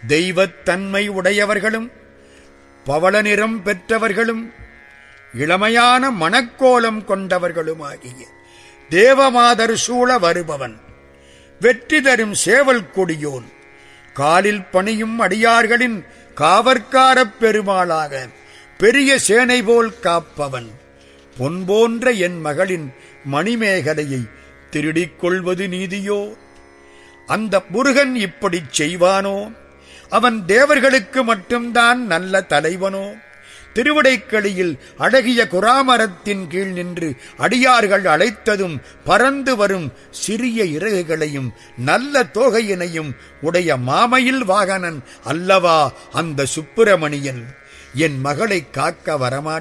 தெய்வத்தன்மை உடையவர்களும் பவள நிறம் பெற்றவர்களும் இளமையான மணக்கோலம் கொண்டவர்களுமாகிய தேவமாதர் சூழ வருபவன் வெற்றி தரும் சேவல் கொடியோன் காலில் பணியும் அடியார்களின் காவற்காரப் பெருமாளாக பெரிய சேனை போல் காப்பவன் பொன் போன்ற என் மகளின் மணிமேகலையை திருடிக் கொள்வது நீதியோ அந்த முருகன் இப்படிச் செய்வானோ அவன் தேவர்களுக்கு மட்டும்தான் நல்ல தலைவனோ திருவிடைக்களியில் அழகிய குராமரத்தின் கீழ் நின்று அடியார்கள் அழைத்ததும் பறந்து வரும் சிறிய இறகுகளையும் நல்ல தோகையினையும் உடைய மாமையில் வாகனன் அல்லவா அந்த சுப்பிரமணியன் என் மகளை காக்க வரமாட்டான்